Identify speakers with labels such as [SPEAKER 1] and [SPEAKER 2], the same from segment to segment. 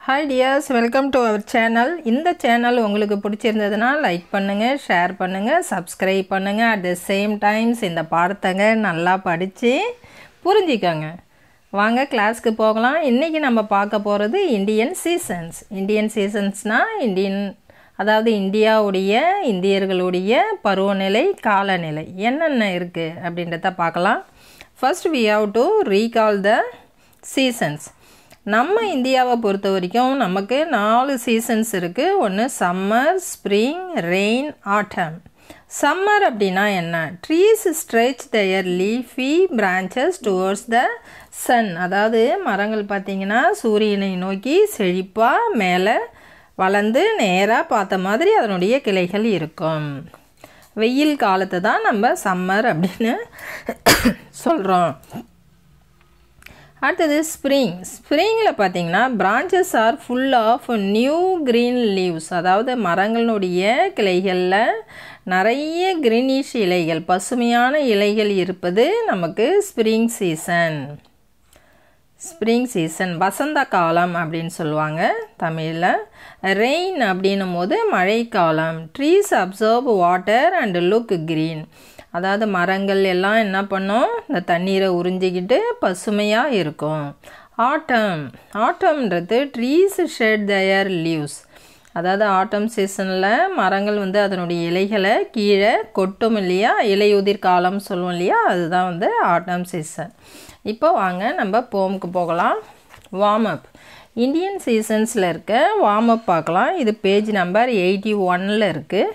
[SPEAKER 1] hi dears welcome to our channel இந்த channel உங்களுக்கு பிடிச்சிருந்ததுன்னா லைக் பண்ணுங்கள் ஷேர் பண்ணுங்கள் சப்ஸ்கிரைப் பண்ணுங்கள் அட் த சேம் டைம்ஸ் இந்த பாடத்தைங்க நல்லா படித்து புரிஞ்சிக்கோங்க வாங்க கிளாஸ்க்கு போகலாம் இன்றைக்கி நம்ம பார்க்க போகிறது இந்தியன் சீசன்ஸ் இந்தியன் சீசன்ஸ்னால் இந்தியன் அதாவது இந்தியாவுடைய இந்தியர்களுடைய பருவநிலை காலநிலை என்னென்ன இருக்குது அப்படின்றத பார்க்கலாம் first we have to recall the seasons நம்ம இந்தியாவை பொறுத்த வரைக்கும் நமக்கு நாலு சீசன்ஸ் இருக்குது ஒன்று summer spring rain autumn summer அப்படின்னா என்ன trees stretch their leafy branches towards the sun அதாவது மரங்கள் பார்த்திங்கன்னா சூரியனை நோக்கி செழிப்பாக மேலே வளர்ந்து நேராக பார்த்த மாதிரி அதனுடைய கிளைகள் இருக்கும் வெயில் காலத்தை தான் நம்ம சம்மர் அப்படின்னு சொல்கிறோம் அடுத்தது ஸ்ப்ரிங் ஸ்ப்ரிங்கில் பார்த்தீங்கன்னா branches are full of new green leaves அதாவது மரங்களுடைய கிளைகளில் நிறைய க்ரீனிஷ் இலைகள் பசுமையான இலைகள் இருப்பது நமக்கு ஸ்ப்ரிங் சீசன் ஸ்ப்ரிங் சீசன் வசந்த காலம் அப்படின்னு சொல்லுவாங்க தமிழில் ரெயின் அப்படின்னும் போது மழைக்காலம் trees observe water and look green அதாவது மரங்கள் எல்லாம் என்ன பண்ணும் இந்த தண்ணீரை உறிஞ்சிக்கிட்டு பசுமையாக இருக்கும் ஆட்டம் ஆட்டம்ன்றது ட்ரீஸ் ஷெட் தயர் லீவ்ஸ் அதாவது ஆட்டம் சீசனில் மரங்கள் வந்து அதனுடைய இலைகளை கீழே கொட்டும் இல்லையா இலையுதிர் காலம் சொல்லுவோம் இல்லையா அதுதான் வந்து ஆட்டம் சீசன் இப்போ வாங்க நம்ம போமுக்கு போகலாம் வார்ம் அப் இந்தியன் சீசன்ஸில் இருக்க வார்ம் அப் பார்க்கலாம் இது பேஜ் நம்பர் எயிட்டி ஒனில் இருக்குது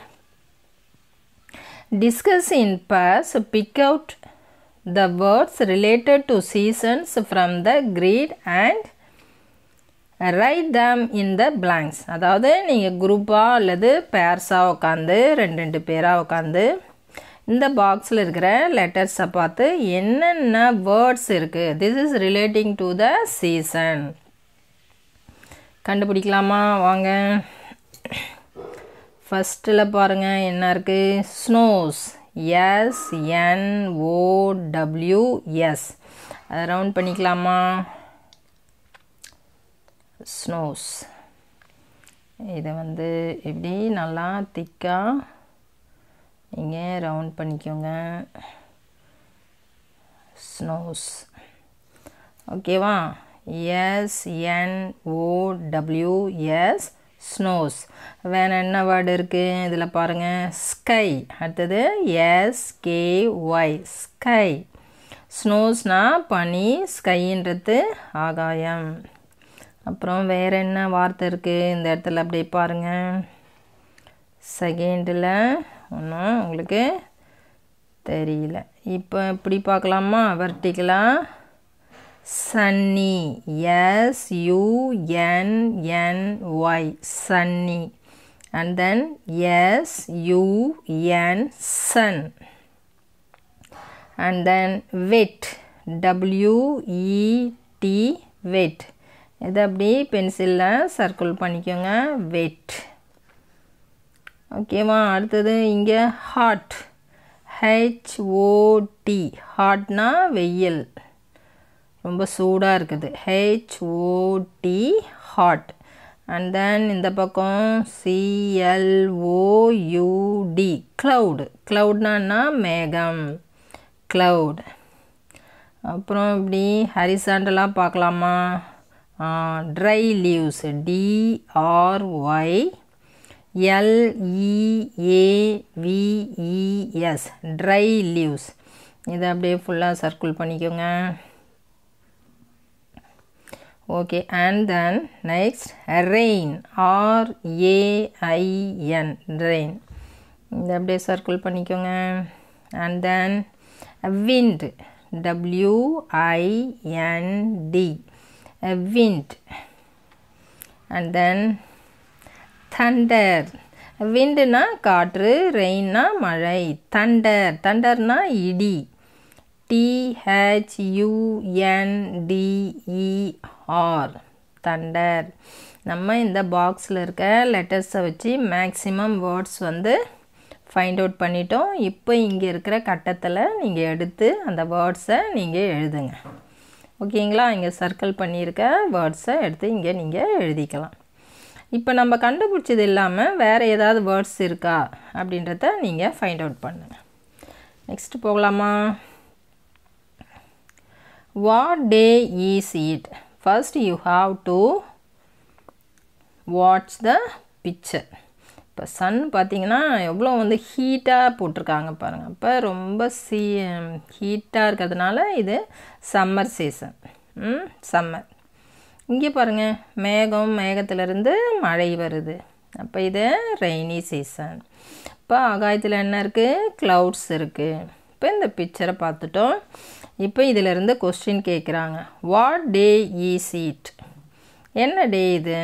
[SPEAKER 1] Discuss in pairs, pick out the words related to seasons from the grid and write them in the blanks அதாவது நீங்கள் குரூப்பாக அல்லது பேர்ஸாக உட்காந்து ரெண்டு ரெண்டு பேராக உட்காந்து இந்த பாக்ஸில் இருக்கிற லெட்டர்ஸை பார்த்து என்னென்ன வேர்ட்ஸ் இருக்குது this is relating to the season கண்டுபிடிக்கலாமா வாங்க ஃபஸ்ட்டில் பாருங்கள் என்ன இருக்குது snows S N O W S அதை ரவுண்ட் பண்ணிக்கலாமா ஸ்னோஸ் இதை வந்து இப்படி நல்லா திக்காக நீங்கள் ரவுண்ட் பண்ணிக்கோங்க ஸ்னோஸ் ஓகேவா S N O W S snows வேறு என்ன வேர்டு இருக்குது இதில் பாருங்கள் ஸ்கை அடுத்தது எஸ்கே ஒய் ஸ்கை ஸ்னோஸ்னால் பனி ஸ்கைன்றது ஆகாயம் அப்புறம் வேறு என்ன வார்த்தை இருக்குது இந்த இடத்துல அப்படி பாருங்கள் செகண்டில் ஒன்றும் உங்களுக்கு தெரியல இப்போ இப்படி பார்க்கலாமா வெர்டிக்கலாக sunny S U N N Y sunny and then S U N sun and then wet W E T wet இதை அப்படி பென்சிலில் சர்க்கிள் பண்ணிக்கோங்க வெட் ஓகேவா அடுத்தது இங்கே ஹாட் ஹெச்ஓடி ஹாட்னா வெயில் ரொம்ப சூடாக இருக்குது ஹெச்ஓடி ஹாட் அண்ட் தென் இந்த பக்கம் சிஎல்ஓயூடி க்ளவுடு க்ளவுட்னா மேகம் க்ளவுட் அப்புறம் இப்படி ஹரிசாண்டலாக பார்க்கலாமா dry leaves D R Y L E A V E S dry leaves இதை அப்படியே ஃபுல்லாக சர்க்கிள் பண்ணிக்கோங்க okay and then next rain R A I N rain இதை அப்படியே சர்க்கிள் பண்ணிக்கோங்க and then wind W I N D wind and then thunder விண்டுனா காற்று ரெயின்னா மழை தண்டர் தண்டர்னா இடி டிஹெச்யூஎன்டிஇஆர் தண்டர் நம்ம இந்த பாக்ஸில் இருக்க லெட்டர்ஸை வச்சு மேக்ஸிமம் வேர்ட்ஸ் வந்து ஃபைண்ட் அவுட் பண்ணிட்டோம் இப்போ இங்கே இருக்கிற கட்டத்தில் நீங்கள் எடுத்து அந்த வேர்ட்ஸை நீங்கள் எழுதுங்க ஓகேங்களா இங்கே சர்க்கிள் பண்ணியிருக்க வேர்ட்ஸை எடுத்து இங்கே நீங்கள் எழுதிக்கலாம் இப்போ நம்ம கண்டுபிடிச்சது இல்லாமல் வேறு ஏதாவது வேர்ட்ஸ் இருக்கா அப்படின்றத நீங்கள் ஃபைண்ட் அவுட் பண்ணுங்கள் நெக்ஸ்ட் போகலாமா what day is it first you have to watch the picture இப்போ சன் பார்த்தீங்கன்னா எவ்வளோ வந்து ஹீட்டாக போட்டிருக்காங்க பாருங்கள் இப்போ ரொம்ப சீ ஹீட்டாக இருக்கிறதுனால இது சம்மர் சீசன் சம்மர் இங்கே பாருங்கள் மேகம் மேகத்திலிருந்து மழை வருது அப்போ இது ரெய்னி சீசன் இப்போ ஆகாயத்தில் என்ன இருக்குது க்ளவுட்ஸ் இருக்குது இப்போ இந்த பிக்சரை பார்த்துட்டோம் இப்போ இதிலிருந்து கொஸ்டின் கேட்குறாங்க வாட் டே ஈஸ் இட் என்ன டே இது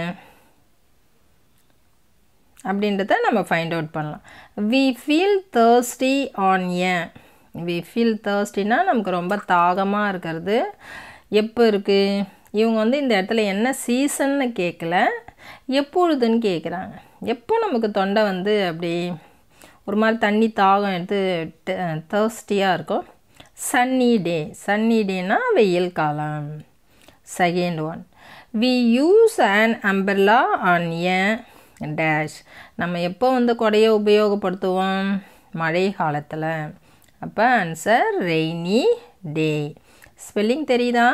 [SPEAKER 1] அப்படின்றத நம்ம ஃபைண்ட் அவுட் பண்ணலாம் we feel thirsty on an we feel தேர்ஸ்டினா நமக்கு ரொம்ப தாகமாக இருக்கிறது எப்போ இருக்குது இவங்க வந்து இந்த இடத்துல என்ன சீசன்னு கேட்கல எப்பொழுதுன்னு கேட்குறாங்க எப்போ நமக்கு தொண்டை வந்து அப்படி ஒரு மாதிரி தண்ணி தாகம் எடுத்து தேர்ஸ்டியாக இருக்கும் சன்னி டே சன்னி டேனா வெயில் காலம் second one we use and umbrella on an dash நம்ம எப்போ வந்து கொடையை உபயோகப்படுத்துவோம் மழை காலத்தில் அப்போ ஆன்சர் ரெய்னி டே ஸ்பெல்லிங் தெரியுதா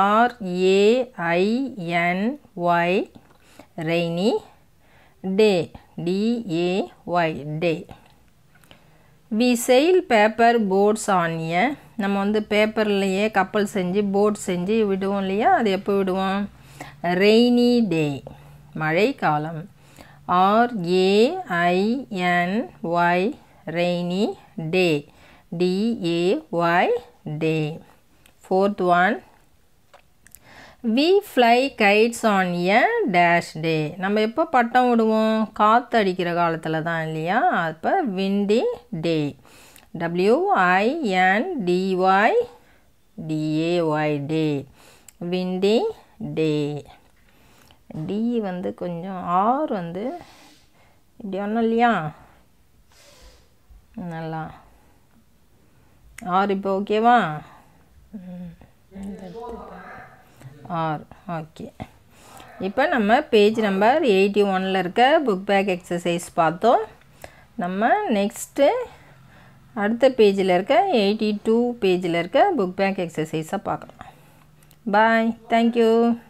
[SPEAKER 1] R A I N Y rainy day D A Y day we sail paper boats on a நம்ம வந்து பேப்பர்லையே கப்பல் செஞ்சு போட் செஞ்சு விடுவோம் இல்லையா அது எப்போ விடுவோம் ரெய்னி டே மழை காலம் R A I N Y rainy day D A Y day fourth one we fly kites on a dash day நம்ம எப்போ பட்டம் விடுவோம் காற்று அடிக்கிற காலத்தில் தான் இல்லையா அப்போ windy day W I N D Y D A Y day windy day டி வந்து கொஞ்சம் ஆர் வந்து இப்படி ஒன்றும் இல்லையா நல்லா ஆர் இப்போ ஓகேவா ஆர் ஓகே இப்போ நம்ம பேஜ் நம்பர் எயிட்டி ஒனில் இருக்க புக் பேக் எக்ஸசைஸ் பார்த்தோம் நம்ம நெக்ஸ்ட்டு அடுத்த பேஜில் இருக்க எயிட்டி டூ பேஜில் இருக்க புக் பேக் எக்ஸசைஸை பார்க்கலாம் பாய் தேங்க்யூ